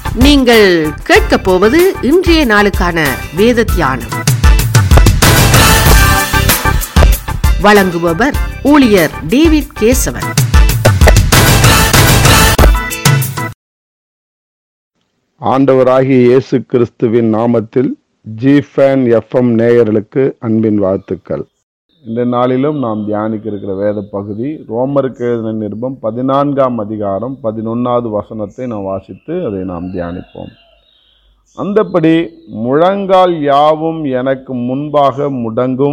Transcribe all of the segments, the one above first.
நீங்கள் கேட்கப் போவது இன்றைய நாளுக்கான வேத தியானம் வழங்குபவர் ஊழியர் டேவிட் கேசவன் ஆண்டவராகிய இயேசு கிறிஸ்துவின் நாமத்தில் ஜிஃபேன் எஃப்எம் நேயர்களுக்கு அன்பின் வாழ்த்துக்கள் இந்த நாளிலும் நாம் தியானிக்க இருக்கிற வேத பகுதி ரோமருக்கு எழுதின நிருபம் பதினான்காம் அதிகாரம் பதினொன்றாவது வசனத்தை நாம் வாசித்து அதை நாம் தியானிப்போம் அந்தப்படி முழங்கால் யாவும் எனக்கு முன்பாக முடங்கும்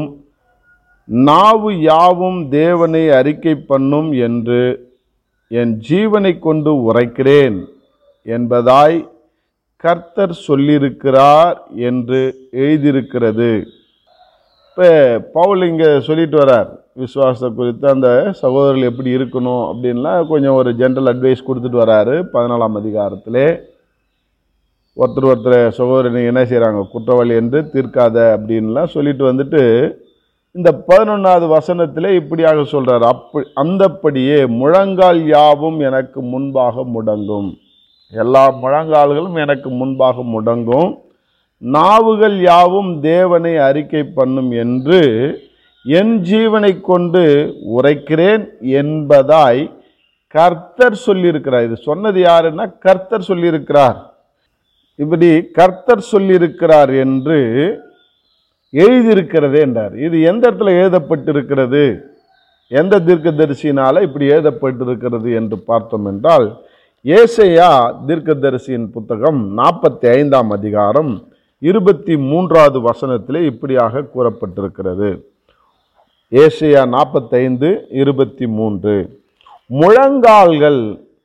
நாவு யாவும் தேவனை அறிக்கை பண்ணும் என்று என் ஜீவனை கொண்டு உரைக்கிறேன் என்பதாய் கர்த்தர் சொல்லியிருக்கிறார் என்று எழுதியிருக்கிறது இப்போ பவுல் இங்கே சொல்லிட்டு வரார் விசுவாசத்தை குறித்து அந்த சகோதரர்கள் எப்படி இருக்கணும் அப்படின்லாம் கொஞ்சம் ஒரு ஜென்ரல் அட்வைஸ் கொடுத்துட்டு வராரு பதினாலாம் அதிகாரத்திலே ஒருத்தர் ஒருத்தர் சகோதரனை என்ன செய்கிறாங்க குற்றவாளி என்று தீர்க்காத அப்படின்லாம் சொல்லிட்டு வந்துட்டு இந்த பதினொன்றாவது வசனத்திலே இப்படியாக சொல்கிறார் அப்ப அந்தப்படியே முழங்கால் யாவும் எனக்கு முன்பாக முடங்கும் எல்லா முழங்கால்களும் எனக்கு முன்பாக முடங்கும் நாவுகள் யாவும் தேவனை அறிக்கை பண்ணும் என்று என் ஜீவனை கொண்டு உரைக்கிறேன் என்பதாய் கர்த்தர் சொல்லியிருக்கிறார் இது சொன்னது யாருன்னா கர்த்தர் சொல்லியிருக்கிறார் இப்படி கர்த்தர் சொல்லியிருக்கிறார் என்று எழுதியிருக்கிறதே என்றார் இது எந்த இடத்துல எழுதப்பட்டிருக்கிறது எந்த தீர்க்கதரிசியினால இப்படி எழுதப்பட்டிருக்கிறது என்று பார்த்தோம் என்றால் ஏசையா தீர்க்கதரிசியின் புத்தகம் நாற்பத்தி ஐந்தாம் அதிகாரம் இருபத்தி மூன்றாவது வசனத்திலே இப்படியாக கூறப்பட்டிருக்கிறது ஏசையா நாற்பத்தைந்து இருபத்தி மூன்று முழங்கால்கள்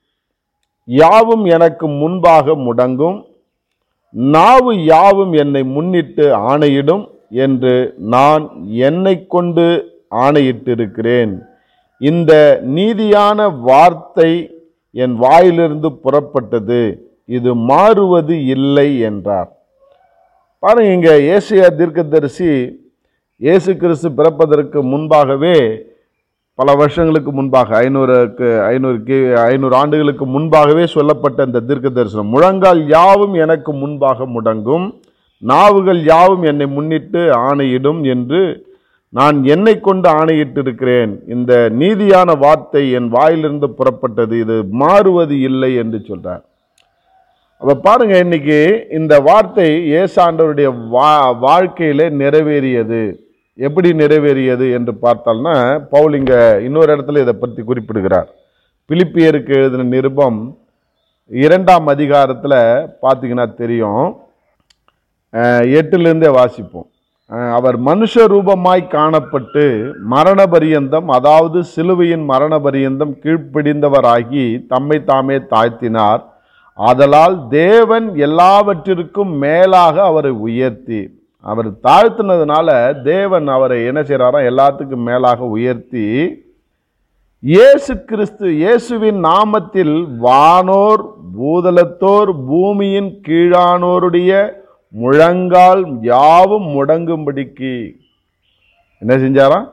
யாவும் எனக்கு முன்பாக முடங்கும் நாவு யாவும் என்னை முன்னிட்டு ஆணையிடும் என்று நான் என்னை கொண்டு ஆணையிட்டிருக்கிறேன் இந்த நீதியான வார்த்தை என் வாயிலிருந்து புறப்பட்டது இது மாறுவது இல்லை என்றார் பாருங்க இங்க ஏசியா தீர்க்கதரிசி இயேசு கிறிஸ்து பிறப்பதற்கு முன்பாகவே பல வருஷங்களுக்கு முன்பாக ஐநூறுக்கு ஐநூறு கி ஐநூறு ஆண்டுகளுக்கு முன்பாகவே சொல்லப்பட்ட இந்த தீர்க்க தரிசனம் முழங்கால் யாவும் எனக்கு முன்பாக முடங்கும் நாவுகள் யாவும் என்னை முன்னிட்டு ஆணையிடும் என்று நான் என்னை கொண்டு ஆணையிட்டிருக்கிறேன் இந்த நீதியான வார்த்தை என் வாயிலிருந்து புறப்பட்டது இது மாறுவது இல்லை என்று சொல்றார் அப்ப பாருங்க இன்னைக்கு இந்த வார்த்தை ஏசாண்டவருடைய வா வாழ்க்கையில நிறைவேறியது எப்படி நிறைவேறியது என்று பார்த்தால்னா பவுல் இங்க இன்னொரு இடத்துல இதை பற்றி குறிப்பிடுகிறார் பிலிப்பியருக்கு எழுதின நிருபம் இரண்டாம் அதிகாரத்தில் பார்த்தீங்கன்னா தெரியும் அஹ், எட்டுலேருந்தே வாசிப்போம் அஹ், அவர் மனுஷ ரூபமாய் காணப்பட்டு மரண பரியந்தம் அதாவது சிலுவையின் மரண பரியந்தம் கீழ்ப்பிடிந்தவராகி தம்மை தாமே தாழ்த்தினார் ஆதலால் தேவன் எல்லாவற்றிற்கும் மேலாக அவரை உயர்த்தி அவர் தாழ்த்தினதுனால தேவன் அவரை என்ன செய்கிறாராம் எல்லாத்துக்கும் மேலாக உயர்த்தி இயேசு கிறிஸ்து இயேசுவின் நாமத்தில் வானோர் பூதலத்தோர் பூமியின் கீழானோருடைய முழங்கால் யாவும் முடங்கும்படிக்கு என்ன செஞ்சாராம்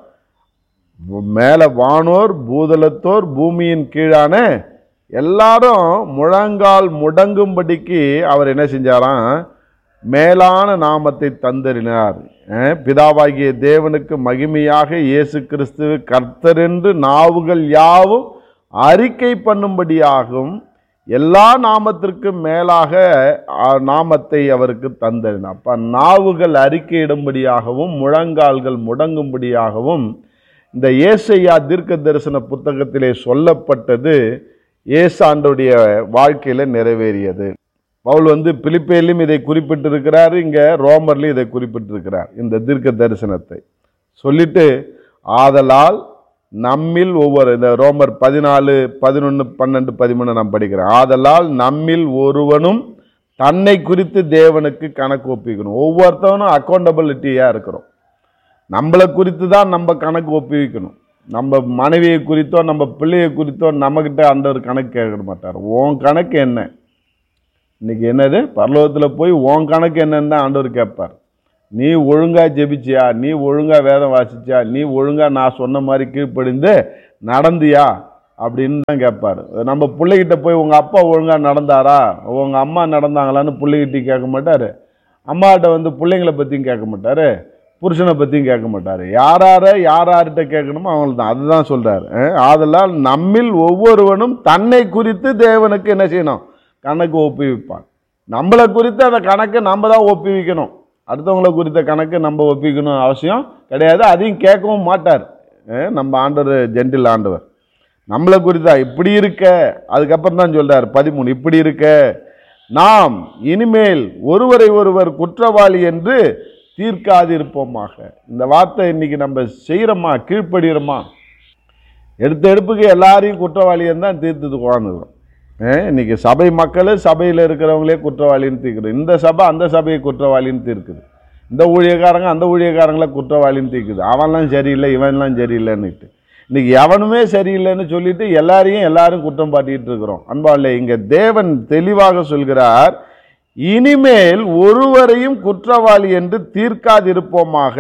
மேலே வானோர் பூதலத்தோர் பூமியின் கீழான எல்லாரும் முழங்கால் முடங்கும்படிக்கு அவர் என்ன செஞ்சாராம் மேலான நாமத்தை தந்தறினார் அஹ், பிதாவாகிய தேவனுக்கு மகிமையாக இயேசு கிறிஸ்து கர்த்தர் என்று நாவுகள் யாவும் அறிக்கை பண்ணும்படியாகும் எல்லா நாமத்திற்கும் மேலாக அஹ், நாமத்தை அவருக்கு தந்தறினார் அப்ப நாவுகள் அறிக்கையிடும்படியாகவும் முழங்கால்கள் முடங்கும்படியாகவும் இந்த ஏசையா தீர்க்க தரிசன புத்தகத்திலே சொல்லப்பட்டது ஏசாண்டோடைய வாழ்க்கையில நிறைவேறியது பவுல் வந்து பிலிப்பேலையும் இதை குறிப்பிட்டிருக்கிறார் இங்க ரோமர்லையும் இதை குறிப்பிட்டிருக்கிறார் இந்த தீர்க்க தரிசனத்தை சொல்லிட்டு ஆதலால் நம்மில் ஒவ்வொரு இந்த ரோமர் பதினாலு பதினொன்று பன்னெண்டு பதிமூணு நான் படிக்கிறேன் ஆதலால் நம்மில் ஒருவனும் தன்னை குறித்து தேவனுக்கு கணக்கு ஒப்பிக்கணும் ஒவ்வொருத்தவனும் அக்கௌண்டபிலிட்டியாக இருக்கிறோம் நம்மளை குறித்து தான் நம்ம கணக்கு ஒப்புவிக்கணும் நம்ம மனைவியை குறித்தோ நம்ம பிள்ளையை குறித்தோ நம்மக்கிட்ட ஆண்டவர் கணக்கு கேட்க மாட்டார் உன் கணக்கு என்ன இன்னைக்கு என்னது பரலோகத்தில் போய் உன் கணக்கு என்னன்னு தான் ஆண்டவர் கேட்பார் நீ ஒழுங்கா ஜெபிச்சியா நீ ஒழுங்கா வேதம் வாசிச்சியா நீ ஒழுங்கா நான் சொன்ன மாதிரி கீழ்ப்படிந்து நடந்தியா அப்படின்னு தான் கேட்பாரு நம்ம பிள்ளைகிட்ட போய் உங்கள் அப்பா ஒழுங்காக நடந்தாரா உங்கள் அம்மா நடந்தாங்களான்னு பிள்ளைகிட்ட கேட்க மாட்டார் அம்மாகிட்ட வந்து பிள்ளைங்கள பற்றியும் கேட்க மாட்டார் புருஷனை பற்றியும் கேட்க மாட்டார் யாரார யார்கிட்ட கேட்கணுமோ அவங்களுக்கு தான் அதுதான் சொல்கிறார் ஆதலால் நம்மில் ஒவ்வொருவனும் தன்னை குறித்து தேவனுக்கு என்ன செய்யணும் கணக்கு ஒப்புவிப்பான் நம்மளை குறித்து அந்த கணக்கு நம்ம தான் ஒப்புவிக்கணும் அடுத்தவங்களை குறித்த கணக்கு நம்ம ஒப்பிக்கணும் அவசியம் கிடையாது அதையும் கேட்கவும் மாட்டார் அஹ் நம்ம ஆண்டவர் ஜென்டில் ஆண்டவர் நம்மளை குறித்தா இப்படி இருக்க அதுக்கப்புறம் தான் சொல்றார் பதிமூணு இப்படி இருக்க நாம் இனிமேல் ஒருவரை ஒருவர் குற்றவாளி என்று தீர்க்காதிருப்போமாக இந்த வார்த்தை இன்னைக்கு நம்ம செய்கிறோமா கீழ்ப்படுகிறோமா எடுத்த எடுப்புக்கு எல்லாரையும் குற்றவாளியன்னு தான் தீர்த்துட்டு உட்காந்துக்கிறோம் இன்னைக்கு சபை மக்கள் சபையில் இருக்கிறவங்களே குற்றவாளின்னு தீர்க்குது இந்த சபை அந்த சபையை குற்றவாளின்னு தீர்க்குது இந்த ஊழியக்காரங்க அந்த ஊழியக்காரங்கள குற்றவாளின்னு தீர்க்குது அவன்லாம் சரியில்லை இவன்லாம் சரியில்லைன்னுட்டு இன்னைக்கு எவனுமே சரியில்லைன்னு சொல்லிட்டு எல்லாரையும் எல்லாரும் குற்றம் பாட்டிட்டு இருக்கிறோம் அன்பாலே இங்க தேவன் தெளிவாக சொல்கிறார் இனிமேல் ஒருவரையும் குற்றவாளி என்று தீர்க்காதிருப்போமாக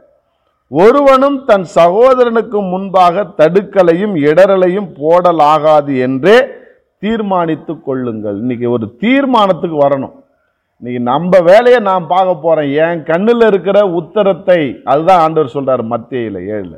ஒருவனும் தன் சகோதரனுக்கு முன்பாக தடுக்கலையும் இடரலையும் போடலாகாது என்றே தீர்மானித்து கொள்ளுங்கள் இன்னைக்கு ஒரு தீர்மானத்துக்கு வரணும் இன்னைக்கு நம்ம வேலையை நான் பார்க்க போறேன் என் கண்ணில் இருக்கிற உத்தரத்தை அதுதான் ஆண்டவர் சொல்றாரு மத்தியில ஏழுல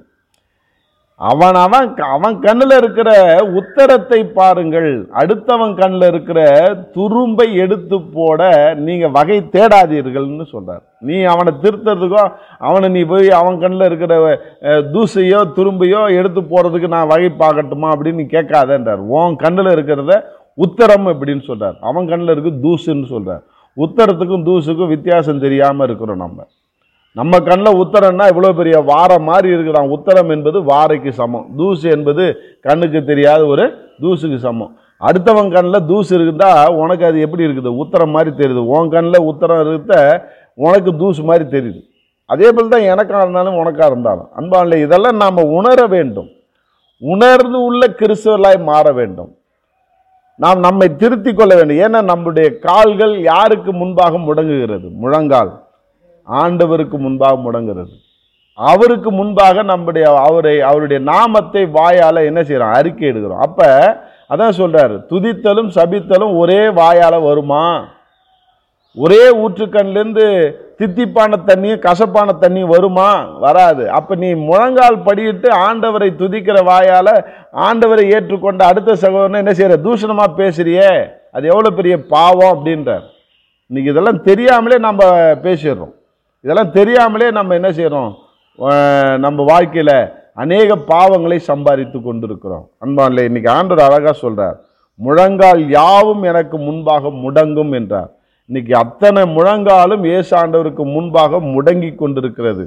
அவன் அவன் அவன் கண்ணில் இருக்கிற உத்தரத்தை பாருங்கள் அடுத்தவன் கண்ணில் இருக்கிற துரும்பை எடுத்து போட நீங்க வகை தேடாதீர்கள்னு சொல்றார் நீ அவனை திருத்துறதுக்கோ அவனை நீ போய் அவன் கண்ணில் இருக்கிற அஹ், தூசையோ துரும்பையோ எடுத்து போறதுக்கு நான் வகை பார்க்கட்டுமா அப்படின்னு நீ கேட்காதன்றார் உன் கண்ணில் இருக்கிறத உத்தரம் அப்படின்னு சொல்றார் அவன் கண்ணில் இருக்கு தூசுன்னு சொல்றார் உத்தரத்துக்கும் தூசுக்கும் வித்தியாசம் தெரியாம இருக்கிறோம் நம்ம நம்ம கண்ணில் உத்தரம்னா இவ்வளோ பெரிய வாரை மாதிரி இருக்குதான் உத்தரம் என்பது வாரைக்கு சமம் தூசு என்பது கண்ணுக்கு தெரியாத ஒரு தூசுக்கு சமம் அடுத்தவன் கண்ணில் தூசு இருக்குதா உனக்கு அது எப்படி இருக்குது உத்தரம் மாதிரி தெரியுது உன் கண்ணில் உத்தரம் இருக்க உனக்கு தூசு மாதிரி தெரியுது அதே போல் தான் எனக்கா இருந்தாலும் உனக்கா இருந்தாலும் அன்பான்ல இதெல்லாம் நாம் உணர வேண்டும் உணர்ந்து உள்ள கிறிஸ்தவர்களாய் மாற வேண்டும் நாம் நம்மை திருத்திக் கொள்ள வேண்டும் ஏன்னா நம்முடைய கால்கள் யாருக்கு முன்பாக முடங்குகிறது முழங்கால் ஆண்டவருக்கு முன்பாக முடங்குறது அவருக்கு முன்பாக நம்முடைய அவரை அவருடைய நாமத்தை வாயால என்ன செய்றோம் அறிக்கை எடுக்கிறோம் அப்ப அதான் சொல்றாரு துதித்தலும் சபித்தலும் ஒரே வாயால வருமா ஒரே ஊற்றுக்கண்லேருந்து தித்திப்பான தண்ணியும் கசப்பான தண்ணியும் வருமா வராது அப்ப நீ முழங்கால் படியிட்டு ஆண்டவரை துதிக்கிற வாயால ஆண்டவரை ஏற்றுக்கொண்ட அடுத்த சகோதரனை என்ன செய்யற தூஷணமா பேசுறியே அது எவ்வளவு பெரிய பாவம் அப்படின்றார் இன்னைக்கு இதெல்லாம் தெரியாமலே நம்ம பேசிடுறோம் இதெல்லாம் தெரியாமலே நம்ம என்ன செய்கிறோம் நம்ம வாழ்க்கையில் அநேக பாவங்களை சம்பாதித்து கொண்டிருக்கிறோம் அன்பான்ல இன்னைக்கு ஆண்டவர் அழகாக சொல்றார் முழங்கால் யாவும் எனக்கு முன்பாக முடங்கும் என்றார் இன்னைக்கு அத்தனை முழங்காலும் இயேசு ஆண்டவருக்கு முன்பாக முடங்கி கொண்டிருக்கிறது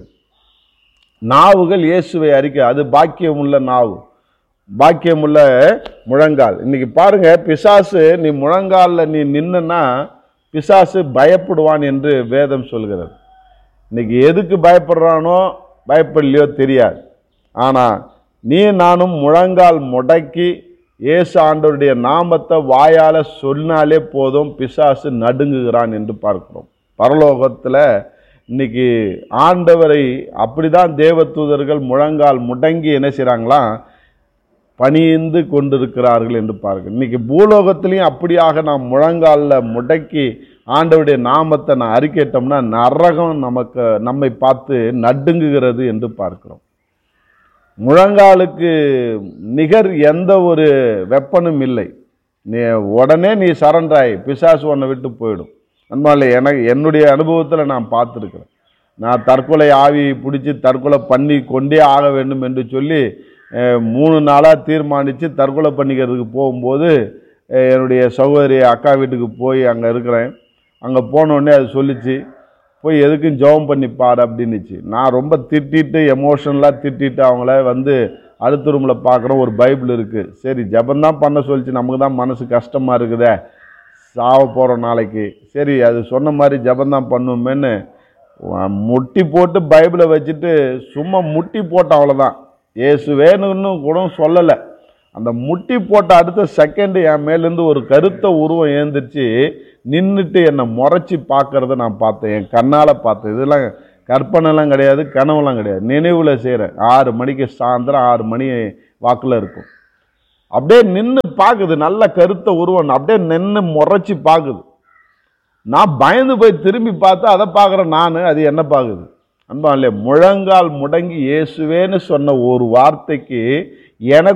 நாவுகள் இயேசுவை அறிக்கை அது பாக்கியமுள்ள நாவு பாக்கியமுள்ள முழங்கால் இன்னைக்கு பாருங்க பிசாசு நீ முழங்காலில் நீ நின்னா பிசாசு பயப்படுவான் என்று வேதம் சொல்கிறது இன்னைக்கு எதுக்கு பயப்படுறானோ பயப்படலையோ தெரியாது ஆனால் நீ நானும் முழங்கால் முடக்கி இயேசு ஆண்டவருடைய நாமத்தை வாயால் சொன்னாலே போதும் பிசாசு நடுங்குகிறான் என்று பார்க்கிறோம் பரலோகத்தில் இன்னைக்கு ஆண்டவரை அப்படிதான் தேவதூதர்கள் முழங்கால் முடங்கி என்ன செய்கிறாங்களாம் பணிந்து கொண்டிருக்கிறார்கள் என்று பாருங்கள் இன்னைக்கு பூலோகத்திலையும் அப்படியாக நாம் முழங்காலில் முடக்கி ஆண்டவருடைய நாமத்தை நான் அறிக்கையிட்டோம்னா நரகம் நமக்கு நம்மை பார்த்து நடுங்குகிறது என்று பார்க்கிறோம் முழங்காலுக்கு நிகர் எந்த ஒரு வெப்பனும் இல்லை நீ உடனே நீ சரண்டாய் பிசாசு உன்னை விட்டு போயிடும் அன்பாலே எனக்கு என்னுடைய அனுபவத்தில் நான் பார்த்துருக்கிறேன் நான் தற்கொலை ஆவி பிடிச்சி தற்கொலை பண்ணி கொண்டே ஆக வேண்டும் என்று சொல்லி அஹ், மூணு நாளாக தீர்மானித்து தற்கொலை பண்ணிக்கிறதுக்கு போகும்போது அஹ், என்னுடைய சகோதரி அக்கா வீட்டுக்கு போய் அங்கே இருக்கிறேன் அங்கே போனோடனே அது சொல்லிச்சு போய் எதுக்கும் ஜெபம் பண்ணி பாரு அப்படின்னுச்சு நான் ரொம்ப திட்டிட்டு எமோஷனலாக திட்டிட்டு அவங்கள வந்து அடுத்த ரூமில் பார்க்குறோம் ஒரு பைபிள் இருக்குது சரி ஜெபந்தான் பண்ண சொல்லிச்சு நமக்கு தான் மனசு கஷ்டமாக இருக்குதே சாவ போகிறோம் நாளைக்கு சரி அது சொன்ன மாதிரி ஜெபந்தான் பண்ணுவோமேன்னு வ- முட்டி போட்டு பைபிளை வச்சுட்டு சும்மா முட்டி போட்ட அவ்வளோதான் இயேசுவேன்னு கூட சொல்லலை அந்த முட்டி போட்ட அடுத்த செகண்டு என் மேலேருந்து ஒரு கருத்த உருவம் ஏந்திரிச்சு நின்றுட்டு என்னை முறைச்சி பார்க்கறத நான் பார்த்தேன் என் கண்ணால் பார்த்தேன் இதெல்லாம் கற்பனைலாம் கிடையாது கனவுலாம் கிடையாது நினைவில் செய்கிறேன் ஆறு மணிக்கு சாயந்தரம் ஆறு மணி வாக்கில் இருக்கும் அப்படியே நின்று பார்க்குது நல்ல கருத்த உருவம் அப்படியே நின்று முறைச்சி பார்க்குது நான் பயந்து போய் திரும்பி பார்த்தா அதை பார்க்குறேன் நான் அது என்ன பார்க்குது அன்பா இல்லையா முழங்கால் முடங்கி இயேசுவேன்னு சொன்ன ஒரு வார்த்தைக்கு எனக்கு